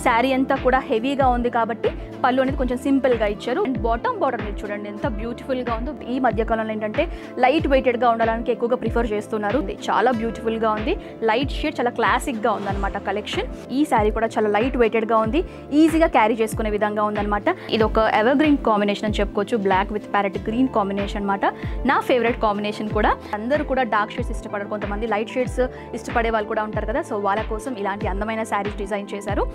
శారీ అంతా కూడా హెవీగా ఉంది కాబట్టి పళ్ళు అనేది కొంచెం సింపుల్గా ఇచ్చారు అండ్ బాటమ్ బార్డర్ మీరు చూడండి ఎంత బ్యూటిఫుల్గా ఉందో ఈ మధ్య కాలంలో ఏంటంటే లైట్ వెయిటెడ్గా ఉండడానికి ఎక్కువగా ప్రిఫర్ చేస్తున్నారు ఇది చాలా బ్యూటిఫుల్గా ఉంది లైట్ షేడ్ చాలా క్లాసిక్గా ఉందన్నమాట కలెక్షన్ ఈ శారీ కూడా చాలా లైట్ వెయిటెడ్గా ఉంది ఈజీగా క్యారీ చేసుకునే విధంగా ఉందన్నమాట ఇది ఒక ఎవర్ గ్రీన్ కాంబినేషన్ అని చెప్పుకోవచ్చు black with parrot green combination అనమాట నా ఫేవరెట్ కాంబినేషన్ కూడా అందరూ కూడా డార్క్ షేడ్స్ ఇష్టపడరు కొంతమంది లైట్ షేడ్స్ ఇష్టపడే వాళ్ళు కూడా ఉంటారు కదా సో వాళ్ళ కోసం ఇలాంటి అందమైన శారీస్ డిజైన్ చేశారు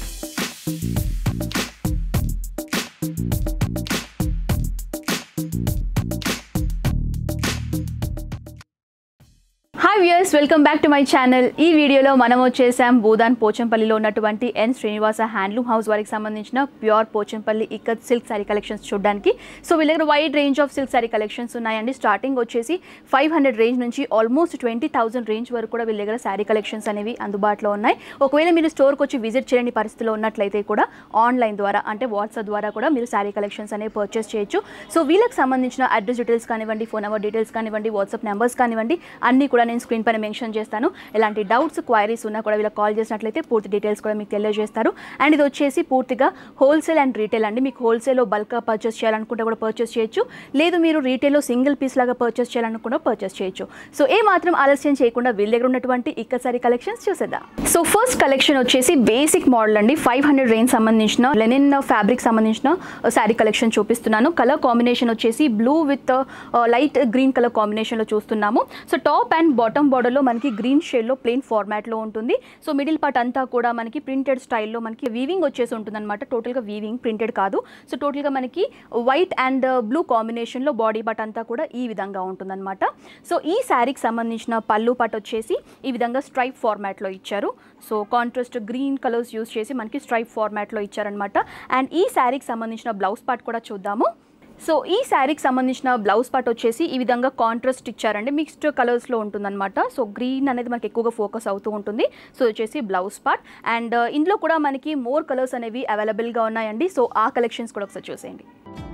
hi viewers welcome back to my channel ఈ వీడియోలో మనం వచ్చేసాం భూదాన్ పోచంపల్లిలో ఉన్నటువంటి ఎన్ శ్రీనివాస హ్యాండ్లూమ్ హౌస్ వారికి సంబంధించిన pure Pochampally ikat silk sari collections చూడడానికి సో వీళ్ళ దగ్గర wide range of silk sari collections ఉన్నాయండి స్టార్టింగ్ వచ్చేసి ఫైవ్ హండ్రెడ్ రేంజ్ నుంచి ఆల్మోస్ట్ ట్వంటీ థౌసండ్ రేంజ్ వరకు కూడా వీళ్ళ దగ్గర శారీ కలెక్షన్స్ అనేవి అందుబాటులో ఉన్నాయి ఒకవేళ మీరు స్టోర్కి వచ్చి విజిట్ చేయని పరిస్థితిలో ఉన్నట్లయితే కూడా ఆన్లైన్ ద్వారా అంటే వాట్సాప్ ద్వారా కూడా మీరు శారీ కలెక్షన్స్ అనేవి పర్చేస్ చేయొచ్చు సో వీళ్ళకి సంబంధించిన అడ్రస్ డీటెయిల్స్ కానివ్వండి ఫోన్ నెంబర్ డీటెయిల్స్ కానివ్వండి వాట్సాప్ నెంబర్స్ కానివ్వండి అన్నీ కూడా నేను స్క్రీన్ పైన మెన్షన్ చేస్తాను ఎలాంటి డౌట్స్ క్వైరీస్ ఉన్నా కూడా వీళ్ళకి కాల్ చేసినట్లయితే పూర్తి డీటెయిల్స్ కూడా మీకు తెలియజేస్తారు అండ్ ఇది వచ్చేసి పూర్తిగా హోల్సేల్ అండ్ రీటైల్ అండి మీకు హోల్సేల్లో బల్క్గా పర్చేస్ చేయాలనుకుంటే కూడా పర్చేస్ చేయొచ్చు లేదు మీరు రీటైల్లో సింగిల్ పీస్ లాగా పర్చేస్ చేయాలనుకుంటే పర్చేస్ చేయొచ్చు సో ఏ మాత్రం ఆలస్యం చేయకుండా వీళ్ళ దగ్గర ఉన్నటువంటి ఇక్క సారీ కలెక్షన్స్ చూసేద్దాం సో ఫస్ట్ కలెక్షన్ వచ్చేసి బేసిక్ మోడల్ అండి ఫైవ్ హండ్రెడ్ రేంజ్ సంబంధించిన లెనిన్ ఫ్యాబ్రిక్ సంబంధించిన శారీ కలెక్షన్ చూపిస్తున్నాను కలర్ కాంబినేషన్ వచ్చేసి blue with light green colour కాంబినేషన్లో చూస్తున్నాము సో టాప్ అండ్ బాటమ్ బార్డర్లో మనకి గ్రీన్ షేడ్లో ప్లెయిన్ ఫార్మాట్లో ఉంటుంది సో మిడిల్ పార్ట్ అంతా కూడా మనకి ప్రింటెడ్ స్టైల్లో మనకి వీవింగ్ వచ్చేసి ఉంటుంది అనమాట టోటల్గా వీవింగ్ ప్రింటెడ్ కాదు సో టోటల్గా మనకి వైట్ అండ్ బ్లూ కాంబినేషన్లో బాడీ పార్ట్ అంతా కూడా ఈ విధంగా ఉంటుందన్నమాట సో ఈ శారీకి సంబంధించిన పళ్ళు పార్ట్ వచ్చేసి ఈ విధంగా స్ట్రైప్ ఫార్మాట్లో ఇచ్చారు so contrast green colours use చేసి మనకి స్ట్రైప్ ఫార్మాట్లో ఇచ్చారనమాట అండ్ ఈ శారీకి సంబంధించిన బ్లౌజ్ పార్ట్ కూడా చూద్దాము సో ఈ శారీకి సంబంధించిన బ్లౌజ్ పార్ట్ వచ్చేసి ఈ విధంగా కాంట్రాస్ట్ ఇచ్చారండి మిక్స్డ్ కలర్స్లో ఉంటుందన్నమాట సో గ్రీన్ అనేది మనకి ఎక్కువగా ఫోకస్ అవుతూ ఉంటుంది సో వచ్చేసి బ్లౌజ్ పార్ట్ అండ్ ఇందులో కూడా మనకి మోర్ కలర్స్ అనేవి అవైలబుల్గా ఉన్నాయండి సో ఆ కలెక్షన్స్ కూడా ఒకసారి చూసేయండి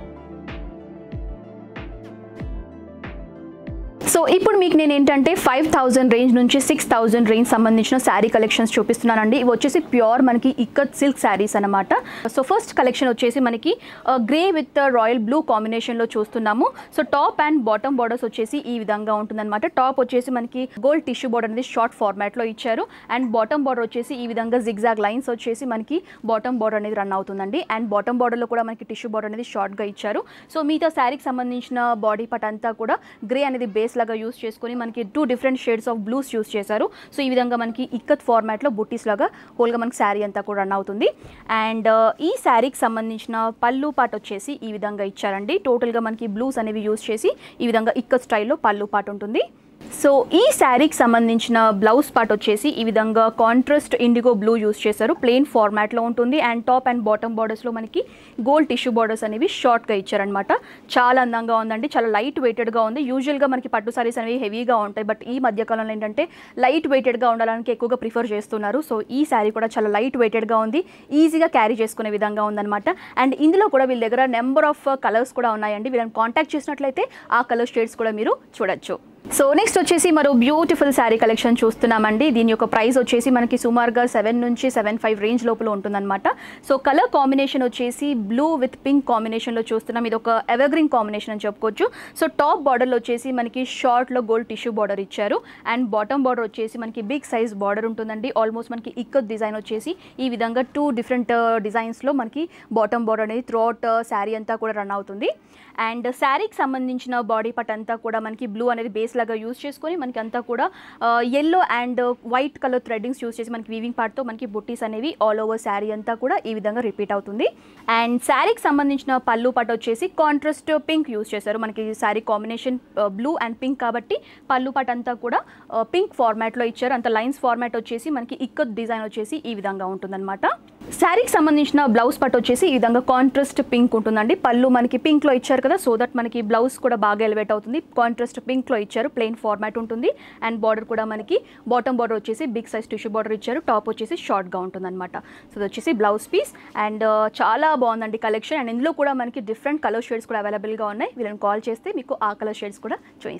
సో ఇప్పుడు మీకు నేను ఏంటంటే ఫైవ్ థౌజండ్ రేంజ్ నుంచి సిక్స్ థౌజండ్ రేంజ్ సంబంధించిన శారీ కలెక్షన్స్ చూపిస్తున్నానండి ఇవి వచ్చేసి ప్యూర్ మనకి ఇక్కత్ సిల్క్ శారీస్ అనమాట సో ఫస్ట్ కలెక్షన్ వచ్చేసి మనకి గ్రే విత్ రాయల్ బ్లూ కాంబినేషన్లో చూస్తున్నాము so top and bottom borders వచ్చేసి ఈ విధంగా ఉంటుందన్నమాట టాప్ వచ్చేసి మనకి గోల్డ్ టిష్యూ బార్డర్ అనేది షార్ట్ ఫార్మాట్లో ఇచ్చారు అండ్ బాటమ్ బార్డర్ వచ్చేసి ఈ విధంగా జిగ్జాగ్ లైన్స్ వచ్చేసి మనకి బాటమ్ బార్డర్ అనేది రన్ అవుతుందండి అండ్ బాటమ్ బార్డర్లో కూడా మనకి టిష్యూ బార్డర్ అనేది షార్ట్గా ఇచ్చారు సో మిగతా శారీకి సంబంధించిన బాడీ పార్ట్ అంతా కూడా గ్రే అనేది బేస్ లాగా యూస్ చేసుకొని మనకి two different shades of blues use చేశారు సో ఈ విధంగా మనకి ఇక్కత్ ఫార్మాట్లో బుట్టీస్ లాగా హోల్గా మనకి శారీ అంతా కూడా రన్ అవుతుంది అండ్ ఈ శారీకి సంబంధించిన పళ్ళు పాట వచ్చేసి ఈ విధంగా ఇచ్చారండి టోటల్గా మనకి బ్లూస్ అనేవి యూస్ చేసి ఈ విధంగా ఇక్కత్ స్టైల్లో పళ్ళు పాట ఉంటుంది సో ఈ శారీకి సంబంధించిన బ్లౌజ్ పార్ట్ వచ్చేసి ఈ విధంగా కాంట్రాస్ట్ ఇండిగో బ్లూ యూస్ చేశారు ప్లెయిన్ ఫార్మాట్లో ఉంటుంది అండ్ టాప్ అండ్ బాటమ్ బార్డర్స్లో మనకి గోల్డ్ టిష్యూ బార్డర్స్ అనేవి షార్ట్గా ఇచ్చారనమాట చాలా అందంగా ఉందండి చాలా లైట్ వెయిటెడ్గా ఉంది యూజువల్గా మనకి పట్టు సారీస్ అనేవి హెవీగా ఉంటాయి బట్ ఈ మధ్యకాలంలో ఏంటంటే లైట్ వెయిటెడ్గా ఉండడానికి ఎక్కువగా ప్రిఫర్ చేస్తున్నారు సో ఈ శారీ కూడా చాలా లైట్ వెయిటెడ్గా ఉంది ఈజీగా క్యారీ చేసుకునే విధంగా ఉందన్నమాట అండ్ ఇందులో కూడా వీళ్ళ దగ్గర నెంబర్ ఆఫ్ కలర్స్ కూడా ఉన్నాయండి వీళ్ళని కాంటాక్ట్ చేసినట్లయితే ఆ కలర్ షేడ్స్ కూడా మీరు చూడొచ్చు సో నెక్స్ట్ వచ్చేసి మరో బ్యూటిఫుల్ శారీ కలెక్షన్ చూస్తున్నామండి దీని యొక్క ప్రైస్ వచ్చేసి మనకి సుమారుగా సెవెన్ నుంచి సెవెన్ ఫైవ్ రేంజ్ లోపల ఉంటుందన్నమాట సో కలర్ కాంబినేషన్ వచ్చేసి బ్లూ విత్ పింక్ కాంబినేషన్లో చూస్తున్నాం ఇది ఒక ఎవర్గ్రీన్ కాంబినేషన్ అని చెప్పుకోవచ్చు సో టాప్ బార్డర్లో వచ్చేసి మనకి షార్ట్లో గోల్డ్ టిష్యూ బార్డర్ ఇచ్చారు అండ్ బాటమ్ బార్డర్ వచ్చేసి మనకి బిగ్ సైజ్ బార్డర్ ఉంటుందండి ఆల్మోస్ట్ మనకి ఇక్కత్ డిజైన్ వచ్చేసి ఈ విధంగా టూ డిఫరెంట్ డిజైన్స్లో మనకి బాటమ్ బార్డర్ అనేది త్రూఅవుట్ శారీ అంతా కూడా రన్ అవుతుంది అండ్ శారీకి సంబంధించిన బాడీ పార్ట్ అంతా కూడా మనకి బ్లూ అనేది బేస్ లాగా యూస్ చేసుకొని మనకి అంతా కూడా yellow and white colour threadings use చేసి మనకి వీవింగ్ పార్ట్తో మనకి బుట్టీస్ అనేవి ఆల్ ఓవర్ శారీ అంతా కూడా ఈ విధంగా రిపీట్ అవుతుంది అండ్ శారీకి సంబంధించిన పళ్ళు పాట వచ్చేసి కాంట్రాస్ట్ పింక్ యూస్ చేశారు మనకి sari combination blue and pink కాబట్టి పళ్ళు పాట అంతా కూడా పింక్ ఫార్మాట్లో ఇచ్చారు అంత లైన్స్ ఫార్మాట్ వచ్చేసి మనకి ఇక్కత్ డిజైన్ వచ్చేసి ఈ విధంగా ఉంటుందన్నమాట శారీకి సంబంధించిన బ్లౌజ్ పట్ వచ్చేసి ఈ విధంగా కాంట్రాస్ట్ పింక్ ఉంటుందండి పళ్ళు మనకి పింక్లో ఇచ్చారు కదా సో దట్ మనకి బ్లౌజ్ కూడా బాగా ఎలివేట్ అవుతుంది కాంట్రాస్ట్ పింక్లో ఇచ్చారు ప్లెయిన్ ఫార్మాట్ ఉంటుంది అండ్ బార్డర్ కూడా మనకి బాటమ్ బార్డర్ వచ్చేసి బిగ్ సైజ్ టిష్యూ బార్డర్ ఇచ్చారు టాప్ వచ్చేసి షార్ట్గా ఉంటుందన్నమాట సో ఇది వచ్చేసి బ్లౌజ్ పీస్ అండ్ చాలా బాగుందండి కలెక్షన్ అండ్ ఇందులో కూడా మనకి డిఫరెంట్ కలర్ షేడ్స్ కూడా అవైలబుల్గా ఉన్నాయి వీళ్ళని కాల్ చేస్తే మీకు ఆ కలర్ షేడ్స్ కూడా చూపిస్తారు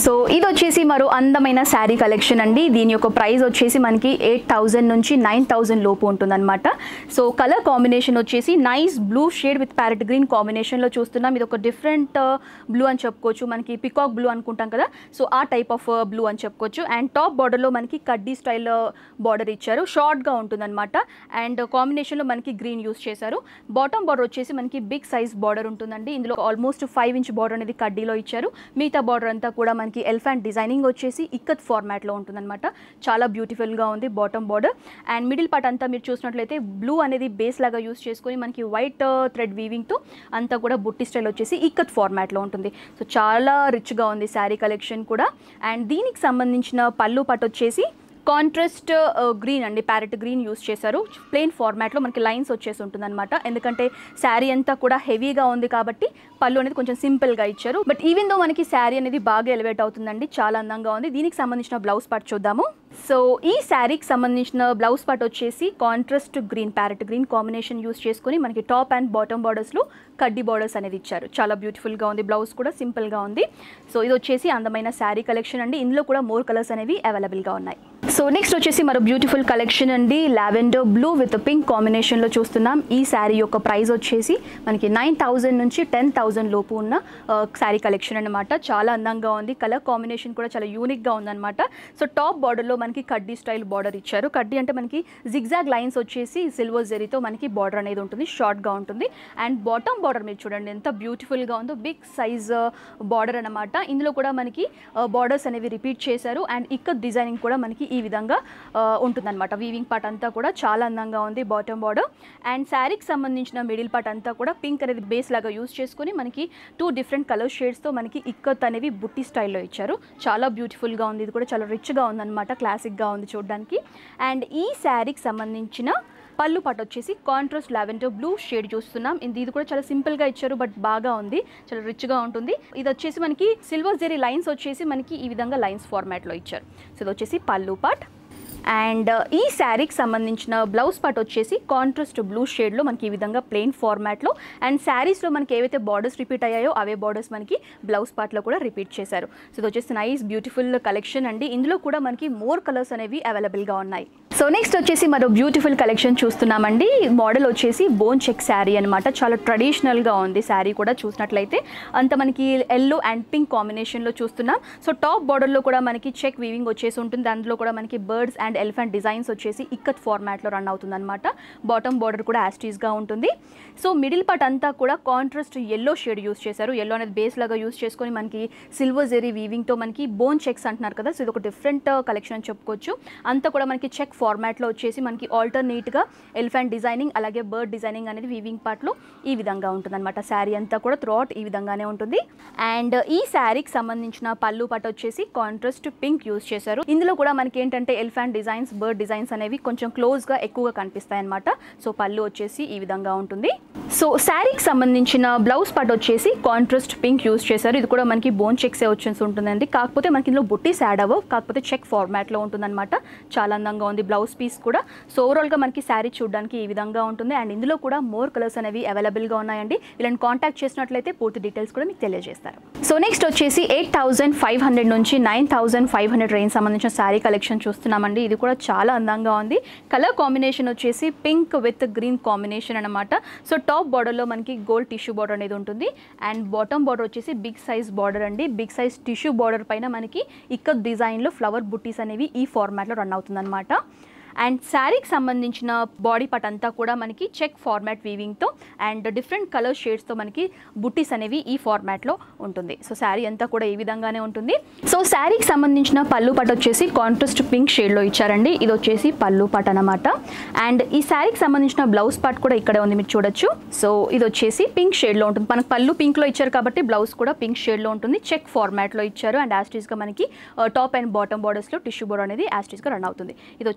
సో ఇది వచ్చేసి మరో అందమైన శారీ కలెక్షన్ అండి దీని యొక్క ప్రైస్ వచ్చేసి మనకి ఎయిట్ థౌజండ్ నుంచి నైన్ థౌజండ్ లోపు ఉంటుందన్నమాట సో కలర్ కాంబినేషన్ వచ్చేసి nice blue shade with parrot green కాంబినేషన్లో చూస్తున్నాం ఇది ఒక డిఫరెంట్ బ్లూ అని చెప్పుకోవచ్చు మనకి పికాక్ బ్లూ అనుకుంటాం కదా సో ఆ టైప్ ఆఫ్ బ్లూ అని చెప్పుకోవచ్చు అండ్ టాప్ బార్డర్లో మనకి కడ్డీ స్టైల్ బార్డర్ ఇచ్చారు షార్ట్గా ఉంటుందన్నమాట అండ్ కాంబినేషన్లో మనకి గ్రీన్ యూస్ చేశారు బాటమ్ బార్డర్ వచ్చేసి మనకి బిగ్ సైజ్ బార్డర్ ఉంటుందండి ఇందులో ఆల్మోస్ట్ ఫైవ్ ఇంచ్ బార్డర్ అనేది కడ్డీలో ఇచ్చారు మిగతా బార్డర్ అంతా కూడా మనకి ఎలిఫెంట్ డిజైనింగ్ వచ్చేసి ఇక్కత్ ఫార్మాట్లో ఉంటుందన్నమాట చాలా బ్యూటిఫుల్గా ఉంది bottom border and middle part అంతా మీరు చూసినట్లయితే బ్లూ అనేది బేస్ లాగా యూస్ చేసుకొని మనకి వైట్ థ్రెడ్ వీవింగ్తో అంతా కూడా బుట్టి స్టైల్ వచ్చేసి ఇక్కత్ ఫార్మాట్లో ఉంటుంది సో చాలా రిచ్గా ఉంది శారీ కలెక్షన్ కూడా అండ్ దీనికి సంబంధించిన పళ్ళు పట్టు వచ్చేసి కాంట్రాస్ట్ గ్రీన్ అండి ప్యారెట్ గ్రీన్ యూస్ చేశారు ప్లెయిన్ ఫార్మాట్లో మనకి లైన్స్ వచ్చేసి ఉంటుందన్నమాట ఎందుకంటే శారీ అంతా కూడా హెవీగా ఉంది కాబట్టి పళ్ళు అనేది కొంచెం సింపుల్గా ఇచ్చారు బట్ ఈవెన్ దో మనకి శారీ అనేది బాగా ఎలివేట్ అవుతుందండి చాలా అందంగా ఉంది దీనికి సంబంధించిన బ్లౌజ్ పార్ట్ చూద్దాము సో ఈ శారీకి సంబంధించిన బ్లౌజ్ పార్ట్ వచ్చేసి contrast green parrot green combination use చేసుకొని మనకి టాప్ అండ్ బాటమ్ బార్డర్స్లో కడ్డీ బార్డర్స్ అనేది ఇచ్చారు చాలా బ్యూటిఫుల్గా ఉంది బ్లౌజ్ కూడా సింపుల్గా ఉంది సో ఇది వచ్చేసి అందమైన శారీ కలెక్షన్ అండి ఇందులో కూడా మోర్ కలర్స్ అనేవి అవైలబుల్గా ఉన్నాయి సో నెక్స్ట్ వచ్చేసి మరో బ్యూటిఫుల్ కలెక్షన్ అండి లావెండర్ బ్లూ విత్ పింక్ కాంబినేషన్లో చూస్తున్నాం ఈ శారీ యొక్క ప్రైస్ వచ్చేసి మనకి నైన్ థౌజండ్ నుంచి టెన్ థౌజండ్ లోపు ఉన్న శారీ కలెక్షన్ అనమాట చాలా అందంగా ఉంది కలర్ కాంబినేషన్ కూడా చాలా యూనిక్గా ఉందన్నమాట సో టాప్ బార్డర్లో మనకి కడ్డీ స్టైల్ బార్డర్ ఇచ్చారు కడ్డీ అంటే మనకి జిగ్జాగ్ లైన్స్ వచ్చేసి సిల్వర్ జెరీతో మనకి బార్డర్ అనేది ఉంటుంది షార్ట్గా ఉంటుంది అండ్ బాటమ్ బార్డర్ మీరు చూడండి ఎంత బ్యూటిఫుల్గా ఉందో బిగ్ సైజ్ బార్డర్ అనమాట ఇందులో కూడా మనకి బార్డర్స్ అనేవి రిపీట్ చేశారు అండ్ ఇక్కడ డిజైనింగ్ కూడా మనకి ఈ విధంగా ఆ, ఉంటుందన్నమాట వీవింగ్ పార్ట్ అంతా కూడా చాలా అందంగా ఉంది బాటమ్ బార్డర్ అండ్ శారీకి సంబంధించిన మిడిల్ పార్ట్ అంతా కూడా పింక్ అనేది బేస్ లాగా యూస్ చేసుకొని మనకి టూ డిఫరెంట్ కలర్ షేడ్స్తో మనకి ఇక్కత్ అనేవి బుట్టి స్టైల్లో ఇచ్చారు చాలా బ్యూటిఫుల్గా ఉంది ఇది కూడా చాలా రిచ్గా ఉందన్నమాట క్లాసిక్గా ఉంది చూడడానికి అండ్ ఈ శారీకి సంబంధించిన పళ్ళు పాటు వచ్చేసి కాంట్రాస్ట్ లావెండర్ బ్లూ షేడ్ చూస్తున్నాం ఇది ఇది కూడా చాలా సింపుల్గా ఇచ్చారు బట్ బాగా ఉంది చాలా రిచ్గా ఉంటుంది ఇది వచ్చేసి మనకి సిల్వర్ జెరీ లైన్స్ వచ్చేసి మనకి ఈ విధంగా లైన్స్ ఫార్మాట్లో ఇచ్చారు సో ఇది వచ్చేసి పళ్ళు పార్ట్ అండ్ ఈ శారీకి సంబంధించిన బ్లౌజ్ పార్ట్ వచ్చేసి కాంట్రాస్ట్ బ్లూ షేడ్లో మనకి ఈ విధంగా ప్లెయిన్ ఫార్మాట్లో అండ్ శారీస్లో మనకి ఏవైతే బార్డర్స్ రిపీట్ అయ్యాయో అవే బార్డర్స్ మనకి బ్లౌజ్ పార్ట్లో కూడా రిపీట్ చేశారు సో ఇది వచ్చేసి నైస్ బ్యూటిఫుల్ కలెక్షన్ అండి ఇందులో కూడా మనకి మోర్ కలర్స్ అనేవి అవైలబుల్గా ఉన్నాయి సో నెక్స్ట్ వచ్చేసి మరో బ్యూటిఫుల్ కలెక్షన్ చూస్తున్నామండి మోడల్ వచ్చేసి బోన్ చెక్ శారీ అనమాట చాలా ట్రెడిషనల్గా ఉంది శారీ కూడా చూసినట్లయితే అంత మనకి ఎల్లో అండ్ పింక్ కాంబినేషన్లో చూస్తున్నాం సో టాప్ బార్డర్లో కూడా మనకి చెక్ వీవింగ్ వచ్చేసి ఉంటుంది అందులో కూడా మనకి బర్డ్స్ అండ్ ఎలిఫెంట్ డిజైన్స్ వచ్చేసి ఇక్కత్ ఫార్మాట్లో రన్ అవుతుంది అనమాట బాటమ్ బార్డర్ కూడా యాస్టీస్గా ఉంటుంది సో మిడిల్ పార్ట్ అంతా కూడా కాంట్రాస్ట్ ఎల్లో షేడ్ యూస్ చేశారు ఎల్లో అనేది బేస్ లాగా యూస్ చేసుకొని మనకి సిల్వర్ జెరీ వీవింగ్తో మనకి బోన్ చెక్స్ అంటున్నారు కదా సో ఇది ఒక డిఫరెంట్ కలెక్షన్ అని చెప్పుకోవచ్చు అంతా కూడా మనకి చెక్ ఫార్మాట్లో వచ్చేసి మనకి ఆల్టర్నేట్గా ఎలిఫెంట్ డిజైనింగ్ అలాగే బర్డ్ డిజైనింగ్ అనేది వీవింగ్ పార్ట్లో ఈ విధంగా ఉంటుందన్నమాట శారీ అంతా కూడా త్రూఅవుట్ ఈ విధంగానే ఉంటుంది అండ్ ఈ శారీకి సంబంధించిన పళ్ళు పట్టు వచ్చేసి కాంట్రాస్ట్ పింక్ యూస్ చేశారు ఇందులో కూడా మనకి ఏంటంటే ఎలిఫెంట్ డిజైన్స్ బర్డ్ డిజైన్స్ అనేవి కొంచెం క్లోజ్గా ఎక్కువగా కనిపిస్తాయి అనమాట సో పళ్ళు వచ్చేసి ఈ విధంగా ఉంటుంది సో శారీకి సంబంధించిన బ్లౌజ్ పార్ట్ వచ్చేసి కాంట్రాస్ట్ పింక్ యూస్ చేశారు ఇది కూడా మనకి బోన్ చెక్సే వచ్చేసి ఉంటుందండి కాకపోతే మనకి ఇందులో బుట్టీస్ యాడ్ అవ్వవు కాకపోతే చెక్ ఫార్మాట్లో ఉంటుందన్నమాట చాలా అందంగా ఉంది బ్లౌజ్ పీస్ కూడా సో ఓవరాల్గా మనకి శారీ చూడడానికి ఈ విధంగా ఉంటుంది అండ్ ఇందులో కూడా మోర్ కలర్స్ అనేవి అవైలబుల్గా ఉన్నాయండి వీళ్ళని కాంటాక్ట్ చేసినట్లయితే పూర్తి డీటెయిల్స్ కూడా మీకు తెలియజేస్తారు సో నెక్స్ట్ వచ్చేసి ఎయిట్ థౌసండ్ ఫైవ్ హండ్రెడ్ నుంచి nine thousand five hundred range సంబంధించిన శారీ కలెక్షన్ చూస్తున్నామండి ఇది కూడా చాలా అందంగా ఉంది కలర్ కాంబినేషన్ వచ్చేసి పింక్ విత్ గ్రీన్ కాంబినేషన్ అనమాట సో టాప్ బార్డర్లో మనకి గోల్డ్ టిష్యూ బార్డర్ అనేది ఉంటుంది అండ్ బాటమ్ బార్డర్ వచ్చేసి బిగ్ సైజ్ బార్డర్ అండి బిగ్ సైజ్ టిష్యూ బార్డర్ పైన మనకి ఇక్కడ డిజైన్లో ఫ్లవర్ బుట్టీస్ అనేవి ఈ ఫార్మాట్లో రన్ అవుతుందన్నమాట అండ్ శారీకి సంబంధించిన బాడీ పార్ట్ అంతా కూడా మనకి చెక్ ఫార్మాట్ వీవింగ్తో అండ్ డిఫరెంట్ కలర్ షేడ్స్తో మనకి బుట్టీస్ అనేవి ఈ ఫార్మాట్లో ఉంటుంది సో శారీ అంతా కూడా ఈ విధంగానే ఉంటుంది సో శారీకి సంబంధించిన పళ్ళు పాట వచ్చేసి కాంట్రాస్ట్ పింక్ షేడ్లో ఇచ్చారండి ఇది వచ్చేసి పళ్ళు పాట అనమాట అండ్ ఈ శారీకి సంబంధించిన బ్లౌజ్ పార్ట్ కూడా ఇక్కడే ఉంది మీరు చూడొచ్చు సో ఇది వచ్చేసి పింక్ షేడ్లో ఉంటుంది మనకు పళ్ళు పింక్లో ఇచ్చారు కాబట్టి బ్లౌజ్ కూడా పింక్ షేడ్లో ఉంటుంది చెక్ ఫార్మాట్లో ఇచ్చారు అండ్ యాస్టీస్గా మనకి టాప్ అండ్ బాటమ్ బార్డర్స్లో టిష్యూ బోర్డర్ అనేది యాస్టీస్గా రన్ అవుతుంది ఇది వచ్చేసి బ్లౌజ్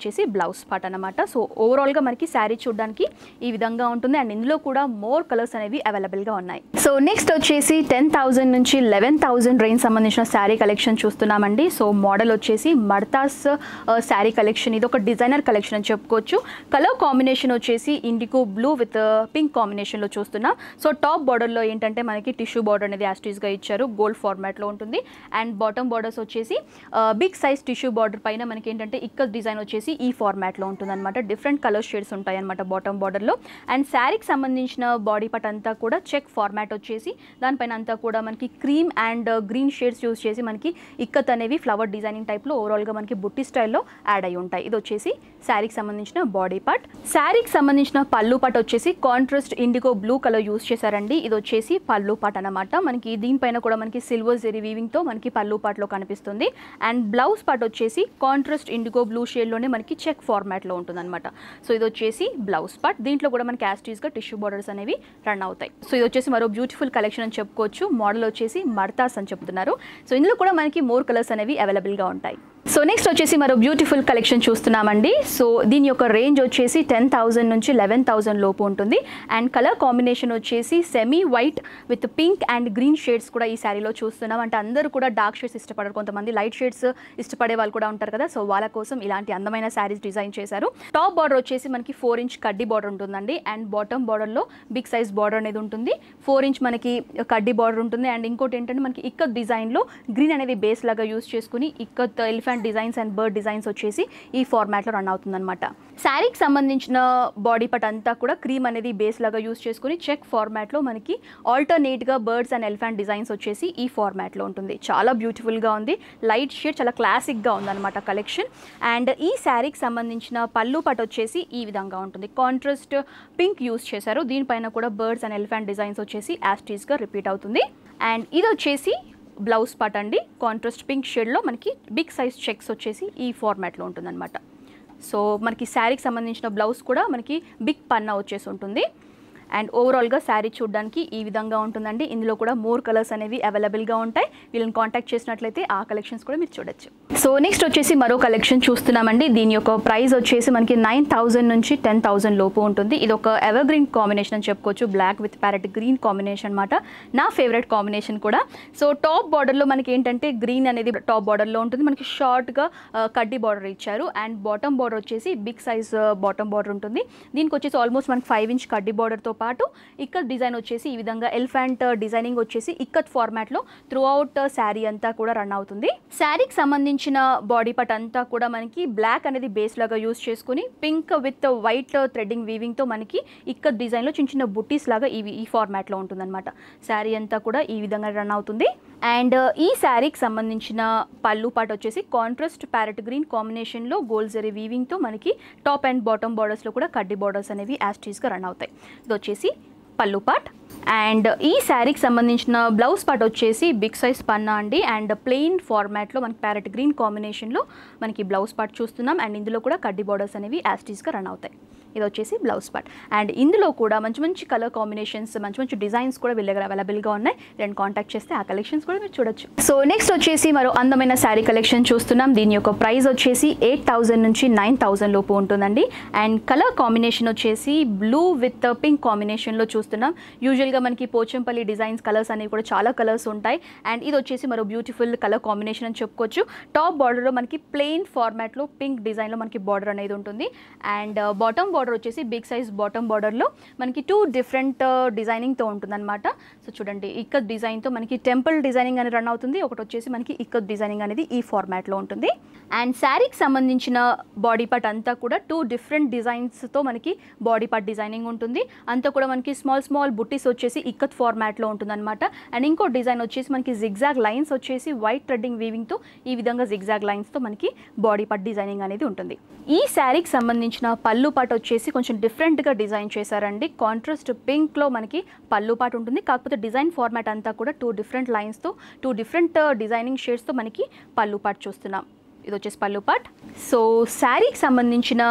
బ్లౌజ్ పార్ట్ అనమాట సో ఓవరాల్గా మనకి శారీ చూడడానికి ఈ విధంగా ఉంటుంది అండ్ ఇందులో కూడా మోర్ కలర్స్ అనేవి అవైలబుల్గా ఉన్నాయి సో నెక్స్ట్ వచ్చేసి టెన్ థౌజండ్ నుంచి లెవెన్ థౌజండ్ రేంజ్ సంబంధించిన శారీ కలెక్షన్ చూస్తున్నామండి సో మోడల్ వచ్చేసి మర్తాస్ శారీ కలెక్షన్ ఇది ఒక డిజైనర్ కలెక్షన్ అని చెప్పుకోవచ్చు కలర్ కాంబినేషన్ వచ్చేసి ఇండిగో బ్లూ విత్ పింక్ కాంబినేషన్లో చూస్తున్నాం సో టాప్ బార్డర్లో ఏంటంటే మనకి టిష్యూ బార్డర్ అనేది యాస్టీస్గా ఇచ్చారు గోల్డ్ ఫార్మాట్లో ఉంటుంది అండ్ బాటమ్ బార్డర్స్ వచ్చేసి బిగ్ సైజ్ టిష్యూ బార్డర్ పైన మనకి ఏంటంటే ఇక్కత్ డిజైన్ వచ్చేసి ఈ ఫార్మాట్లో ఉంటుందన్నమాట డిఫరెంట్ కలర్ షేడ్స్ ఉంటాయి అనమాట బాటమ్ బార్డర్లో అండ్ శారీకి సంబంధించిన బాడీ పార్ట్ అంతా కూడా చెక్ ఫార్మాట్ వచ్చేసి దానిపైన అంతా కూడా మనకి cream and green shades use చేసి మనకి ఇక్కత్ అనేవి ఫ్లవర్ డిజైనింగ్ టైప్లో ఓవరాల్గా మనకి బుట్టి స్టైల్లో యాడ్ అయి ఉంటాయి ఇది వచ్చేసి శారీకి సంబంధించిన బాడీ పార్ట్ శారీకి సంబంధించిన పళ్ళు పార్ట్ వచ్చేసి కాంట్రాస్ట్ ఇండిగో బ్లూ కలర్ యూస్ చేశారండి ఇది వచ్చేసి పళ్ళు పార్ట్ అనమాట మనకి దీనిపైన కూడా మనకి సిల్వర్ జెరీ వీవింగ్తో మనకి పళ్ళు పార్ట్లో కనిపిస్తుంది అండ్ బ్లౌజ్ పార్ట్ వచ్చేసి కాంట్రాస్ట్ ఇండిగో బ్లూ షేడ్లోనే మనకి చెక్ ఫార్మాట్లో ఉంటుందన్నమాట సో ఇది వచ్చేసి బ్లౌజ్ పార్ట్ దీంట్లో కూడా మనకి యాస్టీస్గా టిష్యూ బార్డర్స్ అనేవి రన్ అవుతాయి సో ఇది వచ్చేసి మరో బ్యూటిఫుల్ కలెక్షన్ అని చెప్పుకోవచ్చు మోడల్ వచ్చేసి మర్తాస్ అని చెప్తున్నారు సో ఇందులో కూడా మనకి మోర్ కలర్స్ అనేవి అవైలబుల్గా ఉంటాయి సో నెక్స్ట్ వచ్చేసి మరో బ్యూటిఫుల్ కలెక్షన్ చూస్తున్నామండి సో దీని యొక్క రేంజ్ వచ్చేసి టెన్ థౌజండ్ నుంచి లెవెన్ థౌజండ్ లోపు ఉంటుంది అండ్ కలర్ కాంబినేషన్ వచ్చేసి semi white with pink and green shades కూడా ఈ శారీలో చూస్తున్నాం అంటే అందరూ కూడా డార్క్ షేడ్స్ ఇష్టపడరు కొంతమంది లైట్ షేడ్స్ ఇష్టపడే వాళ్ళు కూడా ఉంటారు కదా సో వాళ్ళ కోసం ఇలాంటి అందమైన శారీస్ డిజైన్ చేశారు టాప్ బార్డర్ వచ్చేసి మనకి ఫోర్ ఇంచ్ కడ్డీ బార్డర్ ఉంటుందండి అండ్ బాటమ్ బార్డర్లో బిగ్ సైజ్ బార్డర్ అనేది ఉంటుంది ఫోర్ ఇంచ్ మనకి కడ్డీ బార్డర్ ఉంటుంది అండ్ ఇంకోటి ఏంటంటే మనకి ఇక్కత్ డిజైన్లో గ్రీన్ అనేది బేస్ లాగా యూస్ చేసుకుని ikat elephant designs and bird designs వచ్చేసి ఈ ఫార్మాట్లో రన్ అవుతుందన్నమాట శారీకి సంబంధించిన బాడీ పార్ట్ అంతా కూడా క్రీమ్ అనేది బేస్ లాగా యూస్ చేసుకుని చెక్ ఫార్మాట్లో మనకి ఆల్టర్నేట్గా బర్డ్స్ అండ్ ఎలిఫెంట్ డిజైన్స్ వచ్చేసి ఈ ఫార్మాట్లో ఉంటుంది చాలా బ్యూటిఫుల్గా ఉంది లైట్ షేడ్ చాలా క్లాసిక్గా ఉందన్నమాట కలెక్షన్ అండ్ ఈ శారీకి సంబంధించిన పళ్ళు పాట వచ్చేసి ఈ విధంగా ఉంటుంది కాంట్రాస్ట్ పింక్ యూస్ చేశారు దీనిపైన కూడా బర్డ్స్ అండ్ ఎలిఫెంట్ డిజైన్స్ వచ్చేసి యాస్టీస్గా రిపీట్ అవుతుంది అండ్ ఇది వచ్చేసి బ్లౌజ్ పార్ట్ అండి కాంట్రాస్ట్ పింక్ షేడ్లో మనకి బిగ్ సైజ్ చెక్స్ వచ్చేసి ఈ ఫార్మాట్లో ఉంటుందన్నమాట సో మనకి శారీకి సంబంధించిన బ్లౌజ్ కూడా మనకి బిగ్ పన్నా వచ్చేసి ఉంటుంది అండ్ ఓవరాల్గా శారీ చూడడానికి ఈ విధంగా ఉంటుందండి ఇందులో కూడా మోర్ కలర్స్ అనేవి అవైలబుల్గా ఉంటాయి వీళ్ళని కాంటాక్ట్ చేసినట్లయితే ఆ కలెక్షన్స్ కూడా మీరు చూడొచ్చు సో నెక్స్ట్ వచ్చేసి మరో కలెక్షన్ చూస్తున్నామండి దీని యొక్క ప్రైస్ వచ్చేసి మనకి నైన్ థౌజండ్ నుంచి టెన్ థౌజండ్ లోపు ఉంటుంది ఇది ఒక ఎవర్ గ్రీన్ కాంబినేషన్ అని చెప్పుకోవచ్చు black with parrot green combination అనమాట నా ఫేవరెట్ కాంబినేషన్ కూడా సో టాప్ బార్డర్లో మనకి ఏంటంటే గ్రీన్ అనేది టాప్ బార్డర్లో ఉంటుంది మనకి షార్ట్గా కడ్డీ బార్డర్ ఇచ్చారు అండ్ బాటమ్ బార్డర్ వచ్చేసి బిగ్ సైజ్ బాటమ్ బార్డర్ ఉంటుంది దీనికి వచ్చేసి ఆల్మోస్ట్ మనకి ఫైవ్ ఇంచ్ కడ్డీ బార్డర్తో పాటు ఇక్కత్ డిజైన్ వచ్చేసి ఈ విధంగా ఎలిఫెంట్ డిజైనింగ్ వచ్చేసి ఇక్కత్ ఫార్మాట్లో త్రూ అవుట్ శారీ అంతా కూడా రన్ అవుతుంది శారీకి సంబంధించిన బాడీ పార్ట్ అంతా కూడా మనకి బ్లాక్ అనేది బేస్ లాగా యూస్ చేసుకుని పింక్ విత్ వైట్ థ్రెడ్డింగ్ వీవింగ్తో మనకి ఇక్కత్ డిజైన్లో చిన్న చిన్న బుట్టీస్ లాగా ఇవి ఈ ఫార్మాట్లో ఉంటుందన్నమాట శారీ అంతా కూడా ఈ విధంగా రన్ అవుతుంది అండ్ ఈ శారీకి సంబంధించిన పళ్ళు పాట వచ్చేసి కాంట్రాస్ట్ ప్యారెట్ గ్రీన్ కాంబినేషన్లో గోల్డ్ జరీ వీవింగ్తో మనకి టాప్ అండ్ బాటమ్ బార్డర్స్లో కూడా కడ్డీ బార్డర్స్ అనేవి యాస్టీస్గా రన్ అవుతాయి ఇది వచ్చేసి పళ్ళు పార్ట్ అండ్ ఈ శారీకి సంబంధించిన బ్లౌజ్ పార్ట్ వచ్చేసి బిగ్ సైజ్ పన్నా అండి అండ్ ప్లెయిన్ ఫార్మాట్లో మనకి ప్యారెట్ గ్రీన్ కాంబినేషన్లో మనకి బ్లౌజ్ పార్ట్ చూస్తున్నాం అండ్ ఇందులో కూడా కడ్డీ బార్డర్స్ అనేవి యాస్టీస్గా రన్ అవుతాయి ఇది వచ్చేసి బ్లౌజ్ పార్ట్ అండ్ ఇందులో కూడా మంచి మంచి కలర్ కాంబినేషన్స్ మంచి మంచి డిజైన్స్ కూడా వీళ్ళ దగ్గర అవైలబుల్గా ఉన్నాయి రెండు కాంటాక్ట్ చేస్తే ఆ కలెక్షన్స్ కూడా మీరు చూడొచ్చు సో నెక్స్ట్ వచ్చేసి మరో అందమైన శారీ కలెక్షన్ చూస్తున్నాం దీని యొక్క ప్రైస్ వచ్చేసి ఎయిట్ థౌజండ్ నుంచి నైన్ థౌజండ్ లోపు ఉంటుందండి అండ్ కలర్ కాంబినేషన్ వచ్చేసి బ్లూ విత్ పింక్ కాంబినేషన్లో చూస్తున్నాం యూజువల్గా మనకి పోచంపల్లి డిజైన్స్ కలర్స్ అనేవి కూడా చాలా కలర్స్ ఉంటాయి అండ్ ఇది వచ్చేసి మరో బ్యూటిఫుల్ కలర్ కాంబినేషన్ అని చెప్పుకోవచ్చు టాప్ బార్డర్లో మనకి ప్లెయిన్ ఫార్మాట్లో పింక్ డిజైన్లో మనకి బార్డర్ అనేది ఉంటుంది అండ్ బాటమ్ బార్డర్ వచ్చేసి బిగ్ సైజ్ బాటమ్ బార్డర్లో మనకి టూ డిఫరెంట్ డిజైనింగ్తో ఉంటుందన్నమాట సో చూడండి ఇక్కత్ డిజైన్తో మనకి టెంపుల్ డిజైనింగ్ అని రన్ అవుతుంది ఒకటి వచ్చేసి మనకి ఇక్కత్ డిజైనింగ్ అనేది ఈ ఫార్మాట్లో ఉంటుంది అండ్ శారీకి సంబంధించిన బాడీ పార్ట్ అంతా కూడా టూ డిఫరెంట్ డిజైన్స్తో మనకి బాడీ పార్ట్ డిజైనింగ్ ఉంటుంది అంతా కూడా మనకి స్మాల్ స్మాల్ బుట్టీస్ వచ్చేసి ఇక్కత్ ఫార్మాట్లో ఉంటుందన్నమాట అండ్ ఇంకో డిజైన్ వచ్చేసి మనకి జిగ్జాగ్ లైన్స్ వచ్చేసి వైట్ థ్రెడ్డింగ్ వీవింగ్తో ఈ విధంగా జిగ్జాగ్ లైన్స్తో మనకి బాడీ పార్ట్ డిజైనింగ్ అనేది ఉంటుంది ఈ శారీకి సంబంధించిన పళ్ళు పాట వచ్చేసి కొంచెం డిఫరెంట్గా డిజైన్ చేశారండి కాంట్రాస్ట్ పింక్లో మనకి పళ్ళు పాట ఉంటుంది కాకపోతే డిజైన్ ఫార్మాట్ అంతా కూడా టూ డిఫరెంట్ లైన్స్తో టూ డిఫరెంట్ డిజైనింగ్ షేడ్స్తో మనకి పళ్ళు పాట చూస్తున్నాం ఇది వచ్చేసి పళ్ళు పాట్ సో శారీకి సంబంధించిన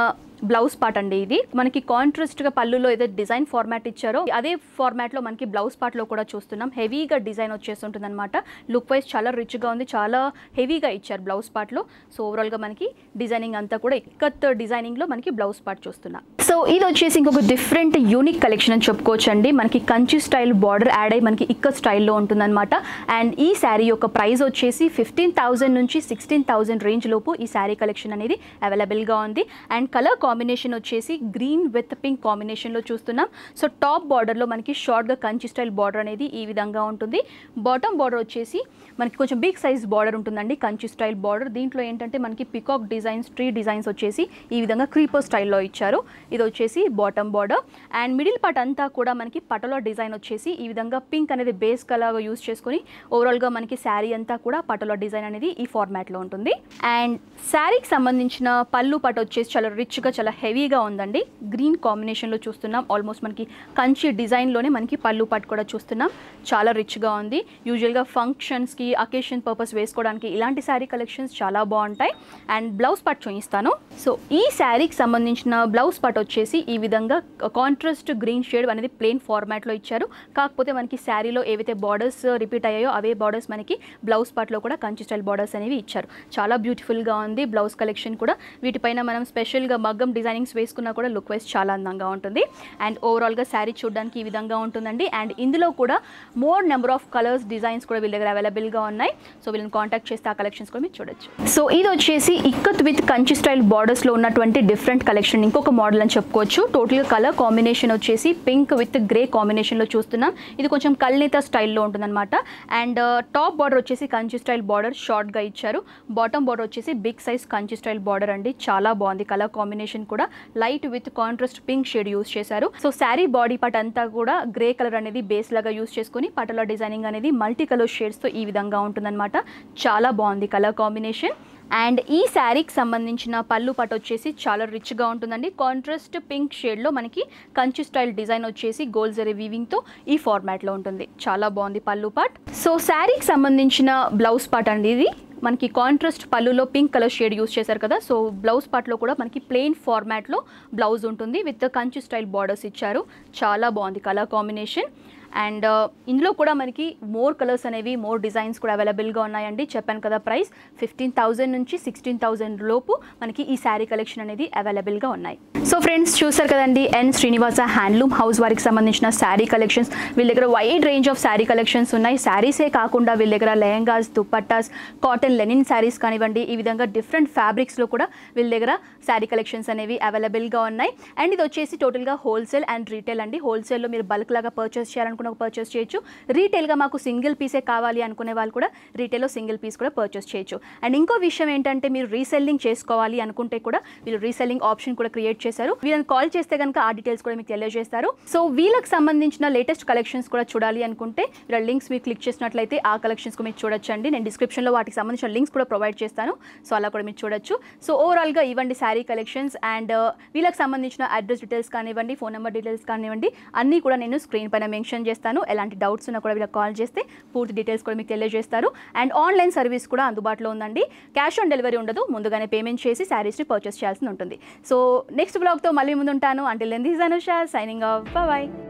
బ్లౌజ్ పార్ట్ అండి ఇది మనకి కాంట్రాస్ట్ గా పళ్ళులో ఏదైతే డిజైన్ ఫార్మాట్ ఇచ్చారో అదే ఫార్మాట్ లో మనకి బ్లౌజ్ పార్ట్ లో కూడా చూస్తున్నాం హెవీగా డిజైన్ వచ్చేస్తుంటుంది అనమాట లుక్ వైజ్ చాలా రిచ్ గా ఉంది చాలా హెవీగా ఇచ్చారు బ్లౌజ్ పార్ట్ లో సో ఓవరాల్ గా మనకి డిజైనింగ్ అంతా కూడా ఇక్కత్ డిజైనింగ్ లో మనకి బ్లౌజ్ పార్ట్ చూస్తున్నాం సో ఇది వచ్చేసి ఇంకొక డిఫరెంట్ యూనిక్ కలెక్షన్ అని చెప్పుకోవచ్చు అండి మనకి కంచి స్టైల్ బార్డర్ యాడ్ అయ్యి మనకి ఇక్క స్టైల్లో ఉంటుందన్నమాట అండ్ ఈ శారీ యొక్క ప్రైస్ వచ్చేసి ఫిఫ్టీన్ థౌసండ్ నుంచి సిక్స్టీన్ థౌసండ్ రేంజ్ లోపు ఈ శారీ కలెక్షన్ అనేది అవైలబుల్గా ఉంది అండ్ కలర్ కాంబినేషన్ వచ్చేసి గ్రీన్ విత్ పింక్ కాంబినేషన్లో చూస్తున్నాం సో టాప్ బార్డర్లో మనకి షార్ట్గా కంచి స్టైల్ బార్డర్ అనేది ఈ విధంగా ఉంటుంది బాటమ్ బార్డర్ వచ్చేసి మనకి కొంచెం బిగ్ సైజ్ బార్డర్ ఉంటుందండి కంచి స్టైల్ బార్డర్ దీంట్లో ఏంటంటే మనకి పికాక్ డిజైన్స్ ట్రీ డిజైన్స్ వచ్చేసి ఈ విధంగా క్రీపర్ స్టైల్లో ఇచ్చారు ఇది వచ్చేసి bottom border and middle part అంతా కూడా మనకి పటోలా డిజైన్ వచ్చేసి ఈ విధంగా పింక్ అనేది బేస్ కలర్గా యూస్ చేసుకొని ఓవరాల్గా మనకి శారీ అంతా కూడా పటోలా డిజైన్ అనేది ఈ ఫార్మాట్లో ఉంటుంది అండ్ శారీకి సంబంధించిన పళ్ళు పట్టు వచ్చేసి చాలా రిచ్గా చాలా హెవీగా ఉందండి గ్రీన్ కాంబినేషన్లో చూస్తున్నాం ఆల్మోస్ట్ మనకి కంచి డిజైన్లోనే మనకి పళ్ళు పట్టు కూడా చూస్తున్నాం చాలా రిచ్గా ఉంది యూజువల్గా ఫంక్షన్స్కి అకేషన్ పర్పస్ వేసుకోవడానికి ఇలాంటి శారీ కలెక్షన్స్ చాలా బాగుంటాయి అండ్ బ్లౌజ్ పట్ చూపిస్తాను సో ఈ శారీకి సంబంధించిన బ్లౌజ్ పట్ వచ్చేసి ఈ విధంగా కాంట్రాస్ట్ గ్రీన్ షేడ్ అనేది ప్లెయిన్ ఫార్మాట్లో ఇచ్చారు కాకపోతే మనకి శారీలో ఏవైతే బార్డర్స్ రిపీట్ అయ్యాయో అవే బార్డర్స్ మనకి బ్లౌజ్ పార్ట్లో కూడా కంచి స్టైల్ బార్డర్స్ అనేవి ఇచ్చారు చాలా బ్యూటిఫుల్గా ఉంది బ్లౌజ్ కలెక్షన్ కూడా వీటిపైన మనం స్పెషల్గా మగ్గం డిజైనింగ్స్ వేసుకున్నా కూడా లుక్ వైజ్ చాలా అందంగా ఉంటుంది అండ్ ఓవరాల్గా శారీ చూడడానికి ఈ విధంగా ఉంటుందండి అండ్ ఇందులో కూడా more number of colours designs కూడా వీళ్ళ దగ్గర అవైలబుల్గా ఉన్నాయి సో వీళ్ళని కాంటాక్ట్ చేస్తే ఆ కలెక్షన్స్ కూడా మీరు చూడొచ్చు సో ఇది వచ్చేసి ఇక్కత్ విత్ కంచి స్టైల్ బార్డర్స్లో ఉన్నటువంటి డిఫరెంట్ కలెక్షన్ ఇంకొక మోడల్ అని చెప్పుకోవచ్చు టోటల్గా కలర్ కాంబినేషన్ వచ్చేసి పింక్ విత్ గ్రే కాంబినేషన్లో చూస్తున్నాం ఇది కొంచెం కల్నేత స్టైల్లో ఉంటుందన్నమాట అండ్ టాప్ బార్డర్ వచ్చేసి కంచి స్టైల్ బార్డర్ షార్ట్గా ఇచ్చారు బాటమ్ బార్డర్ వచ్చేసి big size Kanchi style border అండి చాలా బాగుంది కలర్ కాంబినేషన్ కూడా light with contrast pink shade use చేశారు సో శారీ బాడీ పార్ట్ అంతా కూడా గ్రే కలర్ అనేది బేస్ లాగా యూస్ చేసుకుని పటల డిజైనింగ్ అనేది మల్టీ కలర్ షేడ్స్తో ఈ విధంగా ఉంటుందన్నమాట చాలా బాగుంది కలర్ కాంబినేషన్ అండ్ ఈ శారీకి సంబంధించిన పళ్ళు పట్టు వచ్చేసి చాలా రిచ్గా ఉంటుందండి కాంట్రాస్ట్ పింక్ షేడ్లో మనకి కంచి స్టైల్ డిజైన్ వచ్చేసి గోల్డ్ జరీ వీవింగ్తో ఈ ఫార్మాట్లో ఉంటుంది చాలా బాగుంది పళ్ళు పాట్ సో శారీకి సంబంధించిన బ్లౌజ్ పార్ట్ అండి ఇది మనకి కాంట్రాస్ట్ పళ్ళులో పింక్ కలర్ షేడ్ యూస్ చేశారు కదా సో బ్లౌజ్ పార్ట్లో కూడా మనకి ప్లెయిన్ ఫార్మాట్లో బ్లౌజ్ ఉంటుంది విత్ కంచి స్టైల్ బార్డర్స్ ఇచ్చారు చాలా బాగుంది కలర్ కాంబినేషన్ అండ్ ఇందులో కూడా మనకి మోర్ కలర్స్ అనేవి మోర్ డిజైన్స్ కూడా అవైలబుల్గా ఉన్నాయండి చెప్పాను కదా ప్రైస్ ఫిఫ్టీన్ థౌజండ్ నుంచి సిక్స్టీన్ థౌజండ్ లోపు మనకి ఈ శారీ కలెక్షన్ అనేది అవైలబుల్గా ఉన్నాయి సో ఫ్రెండ్స్ చూసారు కదండి ఎన్ శ్రీనివాస హ్యాండ్లూమ్ హౌస్ వారికి సంబంధించిన శారీ కలెక్షన్స్ వీళ్ళ దగ్గర wide range of sari collections ఉన్నాయి శారీసే కాకుండా వీళ్ళ దగ్గర లెహంగాస్ దుపట్టాస్ కాటన్ లెనిన్ శారీస్ కానివ్వండి ఈ విధంగా డిఫరెంట్ ఫ్యాబ్రిక్స్లో కూడా వీళ్ళ దగ్గర శారీ కలెక్షన్స్ అనేవి అవైలబుల్గా ఉన్నాయి అండ్ ఇది వచ్చేసి టోటల్గా హోల్సేల్ అండ్ రీటైల్ అండి హోల్సేల్లో మీరు బల్క్ లాగా పర్చేస్ చేయాలనుకున్న పర్చేస్ చేయొచ్చు రీటైల్గా మాకు సింగిల్ పీసే కావాలి అనుకునే వాళ్ళు కూడా రీటైల్లో సింగిల్ పీస్ కూడా పర్చేస్ చేయొచ్చు అండ్ ఇంకో విషయం ఏంటంటే మీరు రీసెల్లింగ్ చేసుకోవాలి అనుకుంటే కూడా వీళ్ళు రీసెల్లింగ్ ఆప్షన్ కూడా క్రియేట్ చేశారు వీళ్ళని కాల్ చేస్తే కనుక ఆ డీటెయిల్స్ కూడా మీకు తెలియజేస్తారు సో వీళ్ళకి సంబంధించిన లేటెస్ట్ కలెక్షన్స్ కూడా చూడాలి అనుకుంటే వీళ్ళ లింక్స్ మీరు క్లిక్ చేసినట్లయితే ఆ కలెక్షన్స్ మీరు చూడొచ్చండి నేను డిస్క్రిప్షన్లో వాటికి సంబంధించిన లింక్స్ కూడా ప్రొవైడ్ చేస్తాను సో అలా కూడా మీరు చూడొచ్చు సో ఓవరాల్గా ఇవ్వండి శారీ కలెక్షన్స్ అండ్ వీళ్ళకి సంబంధించిన అడ్రస్ డీటెయిల్స్ కానివ్వండి ఫోన్ నెంబర్ డీటెయిల్స్ కానివ్వండి అన్నీ కూడా నేను స్క్రీన్ పైన మెన్షన్ చేస్తాను ఎలాంటి డౌట్స్ ఉన్నా కూడా వీళ్ళకి కాల్ చేస్తే పూర్తి డీటెయిల్స్ కూడా మీకు తెలియజేస్తారు అండ్ ఆన్లైన్ సర్వీస్ కూడా అందుబాటులో ఉందండి క్యాష్ ఆన్ డెలివరీ ఉండదు ముందుగానే పేమెంట్ చేసి శారీస్ని పర్చేస్ చేయాల్సి ఉంటుంది సో నెక్స్ట్ బ్లాగ్తో మళ్ళీ ముందుంటాను అంటే లెందీస్ అనుష సైనింగ్ ఆఫ్ బాయ్